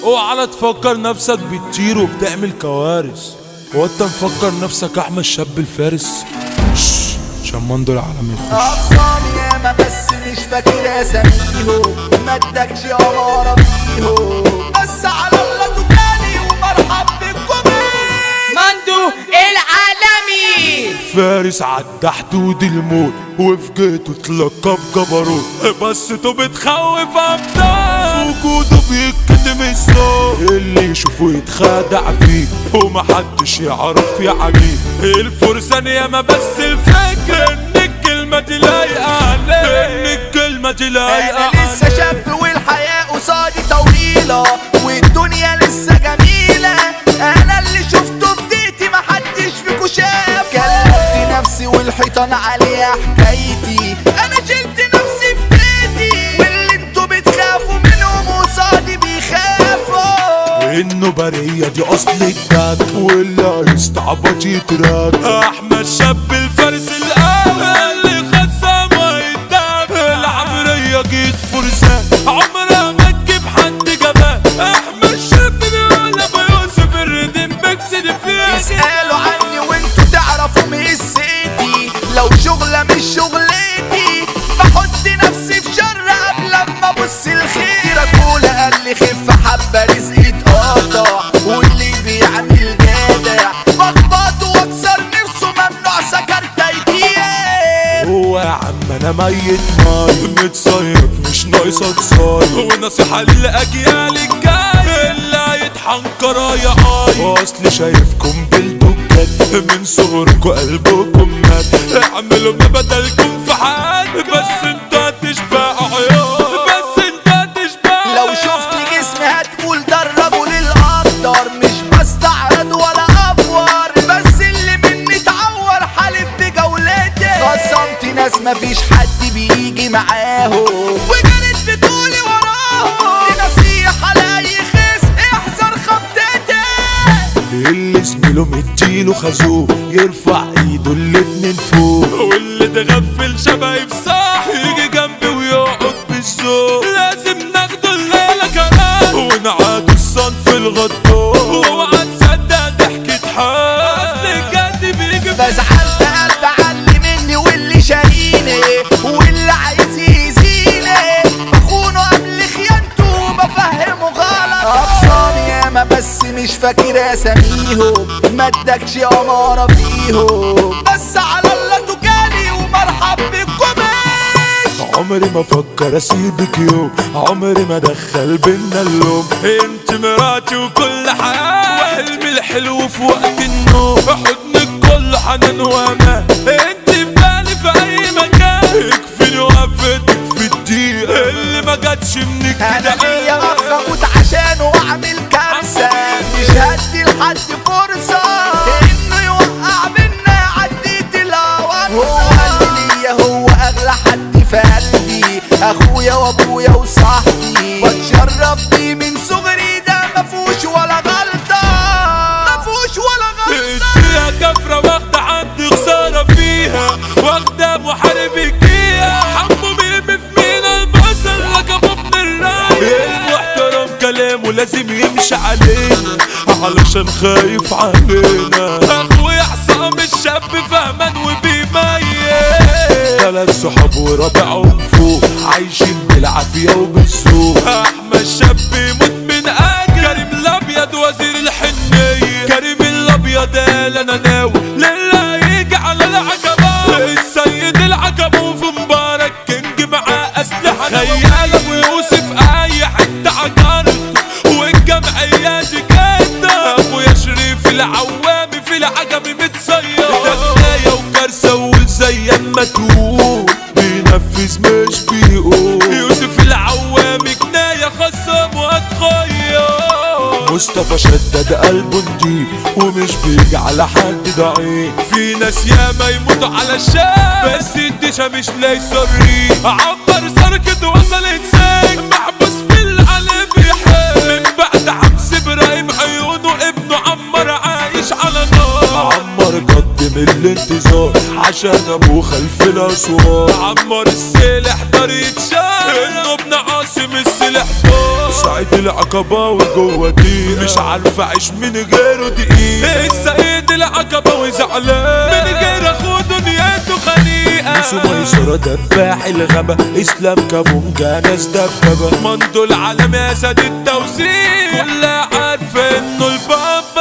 اوعى تفكر نفسك بتطير وبتعمل كوارث هو انت مفكر نفسك احمد شاب الفارس شش، شمان دول عالم يخش أقسام ياما بس مش فاكر أساميهم ما ادكش أمارة فيهم بس على الله تجاني ومرحب بكم مندو العالمي فارس عدى حدود الموت وفي جيته اتلقى بجبروت بس تو بتخوف ابطال في وجوده بيتكتم الصوت اللي يشوفه يتخادع فيه ومحدش يعرف يعميه الفرسان ياما بس الفكرة ان الكلمة دي لايقة عليه ان الكلمة دي لايقة أنا لسه عليه شاب والحياة قصادي طويلة والدنيا لسه جميلة أنا اللي شفته بديتي محدش فيكو شاف كلمت نفسي والحيطان عليها حكايتي أنا شلت نفسي في بيتي واللي انتوا بتخافوا منهم قصادي بيخافوا انه برية دي اصل الجد واللي هيستعبط يتراك احمد شاب الفارس الاول اللي خصم ويداك العمرية جيت فرسان عمرها ما تجيب حد جبان احمد شاب بيقول ابو يوسف الردم بكسد فيك اسألوا عني وانتوا تعرفوا مسيتي لو شغلة مش شغلتي بحط نفسي في شر قبل ما ابص الخير اقول قال لي خف حبة رزقي اتقطع واللي بيعمل جدع بخبطه واكسر نفسه ممنوع سكرت ايديه هو يا عم انا ميت ماي متصير مش ناقصة تصاير ونصيحة للاجيال الجاية اللي هيتحنكر يا اي اصل شايفكم بالدكات من صغركم قلبكم مات اعملوا ما بدلكم في حياتي بس انت هتشبع عيال بس انت هتشبع لو شفت جسمي هتقول ده الرجل الاقدر مش بستعرض ولا افور بس اللي مني اتعور حالف بجولتي خصمت ناس مفيش حد بيجي معاهم وجريت بطولي وراهم دي نصيحة لأي خس احذر خبطتي اللي زميله مديله خازوق يرفع ايده الاتنين فوق واللي تغفل شبهي في صاح يجي جنبي ويقعد بالذوق لازم ناخده الليلة كمان ونعاد الصنف الغدار واوعى تصدق ضحكة حال اصل الجد بيجي بزعلت قلب علي مني واللي شاريني واللي عايز يأذيني بخونه قبل خيانته وبفهمه غلط أقسام ياما بس مش فاكر أساميهم ما ادكش أمارة فيهم بس على الله تجالي ومرحب بكم عمري ما افكر اسيبك يوم عمري ما ادخل بينا اللوم انت مراتي وكل حياتي وحلمي الحلو في وقت النوم حضنك كل حنان وامان انت في بالي في اي مكان يكفيني وقفتك في الدقيق اللي ما جاتش منك انا كده ليا اخ اموت عشانه واعمل كارثه مش هدي لحد فرصه انه يوقع بينا عديت الهوا هو اللي ليا هو اغلى حد في قلبي اخويا وابويا وصاحبي بتشرف بيه من صغري ده مفوش ولا غلطه مفوش ولا غلطه فيها كفرة واخدة عندي خسارة فيها واخدة محارب فيها حمو بيرمي في مينا البصل لقب ابن الراية المحترم كلامه لازم يمشي علينا علشان خايف علينا اخويا حسام الشاب فهمان وبيميز ثلاث صحاب ورابعهم فوق عايشين بالعافية وبالسوق احمد شاب يموت من اجل كريم الابيض وزير الحنية كريم الابيض قال انا ناوي لله يجي على العقبة السيد العقبة في مبارك كينج معاه اسلحة خيال ابو يوسف اي حتة عجرته والجمعية دي كده ابويا شريف العوامي في العجمي متصير ده بداية وكارثة وزي ما تقول بينفذ مش بيقول يوسف العوامي جناية خصم وهتخير مصطفى شدد قلبه نضيف ومش بيجي على حد ضعيف في ناس ياما يموتوا على الشام بس الدشا مش لاقي الريق عمر سركت وصل انسان محبوس في القلب يحب من بعد حبس ابراهيم عيونه ابنه عمر عايش على نار عمر قدم الانتظار عشان ابو خلف الاسوار عمر السلاح دار يتشال انه ابن عاصم السلاح دار سعيد العقباوي جوه دي مش عارف اعيش من غيره دقيقة السعيد العقباوي زعلان من غير اخو دنياته خنيقة نسو ميسرة دباح الغابة اسلام كابونجا ناس دبابة مندو العالم يا سيد التوزيع كلها عارفة انه الباب